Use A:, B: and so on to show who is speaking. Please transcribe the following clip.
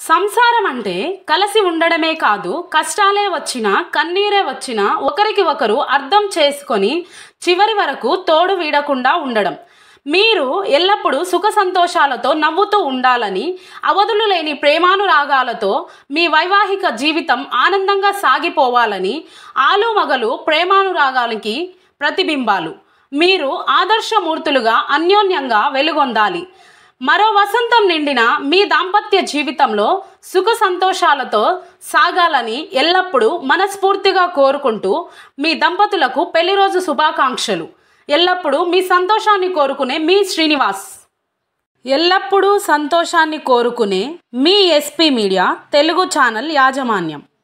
A: సంసారం అంటే కలిసి ఉండడమే కాదు కష్టాలే వచ్చినా కన్నీరే వచ్చినా ఒకరికి ఒకరు అర్థం చేసుకొని చివరి వరకు తోడు వీడకుండా ఉండడం మీరు ఎల్లప్పుడూ సుఖ సంతోషాలతో నవ్వుతూ ఉండాలని అవధులు లేని ప్రేమానురాగాలతో మీ వైవాహిక జీవితం ఆనందంగా సాగిపోవాలని ఆలు మగలు ప్రేమానురాగాలకి ప్రతిబింబాలు మీరు ఆదర్శమూర్తులుగా అన్యోన్యంగా వెలుగొందాలి మరో వసంతం నిండిన మీ దాంపత్య జీవితంలో సుఖ సంతోషాలతో సాగాలని ఎల్లప్పుడూ మనస్ఫూర్తిగా కోరుకుంటూ మీ దంపతులకు పెళ్లి రోజు శుభాకాంక్షలు ఎల్లప్పుడూ మీ సంతోషాన్ని కోరుకునే మీ శ్రీనివాస్ ఎల్లప్పుడూ సంతోషాన్ని కోరుకునే మీ ఎస్పీ మీడియా తెలుగు ఛానల్ యాజమాన్యం